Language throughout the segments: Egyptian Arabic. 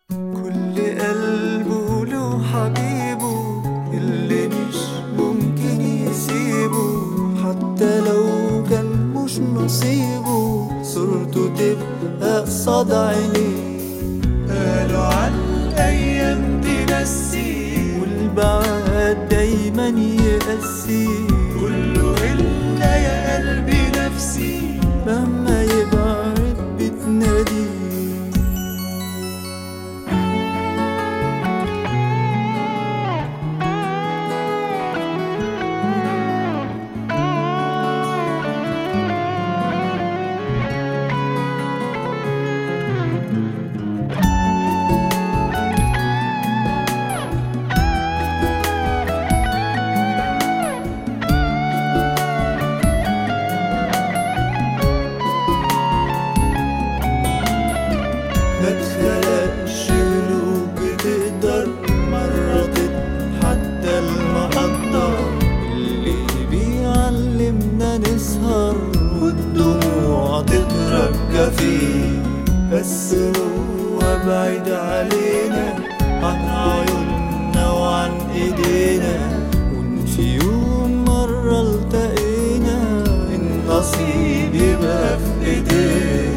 كل قلبه له حبيبه اللي مش ممكن يسيبه حتى لو كان مش نصيبه صورته تبقى قصاد عينيه قالوا عن الايام تنسي والبعد دايما يقسي كله الا يا قلبي نفسي مهما يبعد بتناديه ما تخلقش قلوب بتقدر مرة حتى المقدر اللي بيعلمنا نسهر والدموع تترجى فيه بس هو بعيد علينا عن عيوننا وعن ايدينا وان في يوم مرة التقينا النصيب يبقى في ايدينا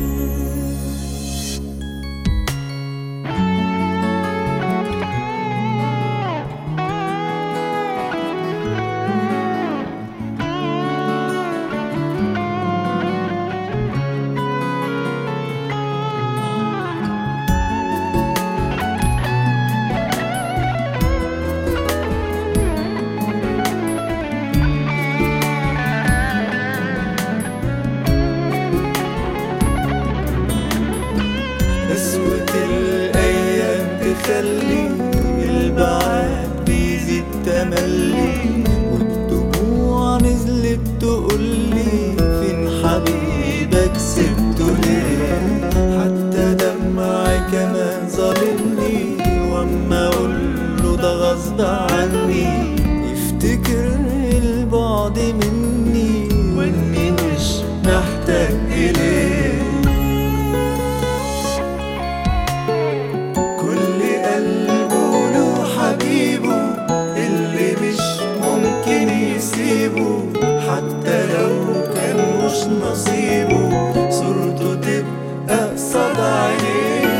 قسوة الأيام تخلي البعاد بيزيد تملي والدموع نزلت تقولي فين حبيبك سبته ليه حتى دمعي كمان ظالمني واما اقوله ده غصب عني يفتكر البعد مني واني مش محتاج اليه كل قلبه له حبيبه اللي مش ممكن يسيبه حتى لو كان مش نصيبه صورته تبقى قصاد عينيه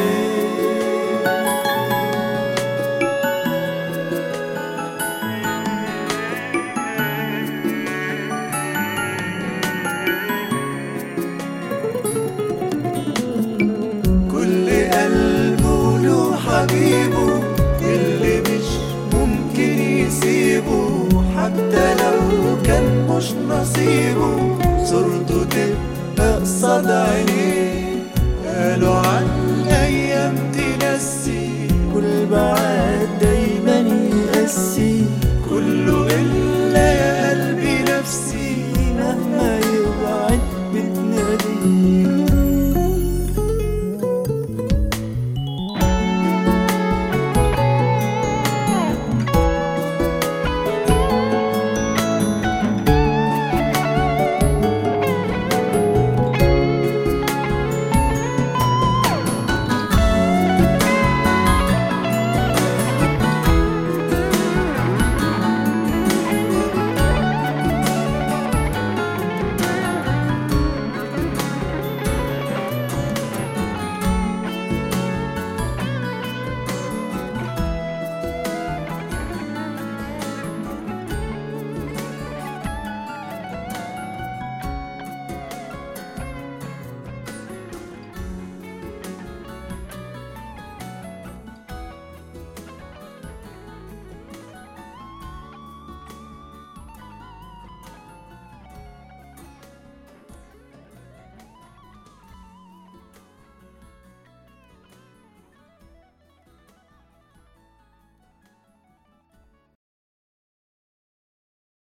كل قلبه له حبيبه اللي مش ممكن يسيبه حتى لو كان مش نصيبه صورته تبقى قصاد عينيه قالوا عن ايام تنسي كل بعاد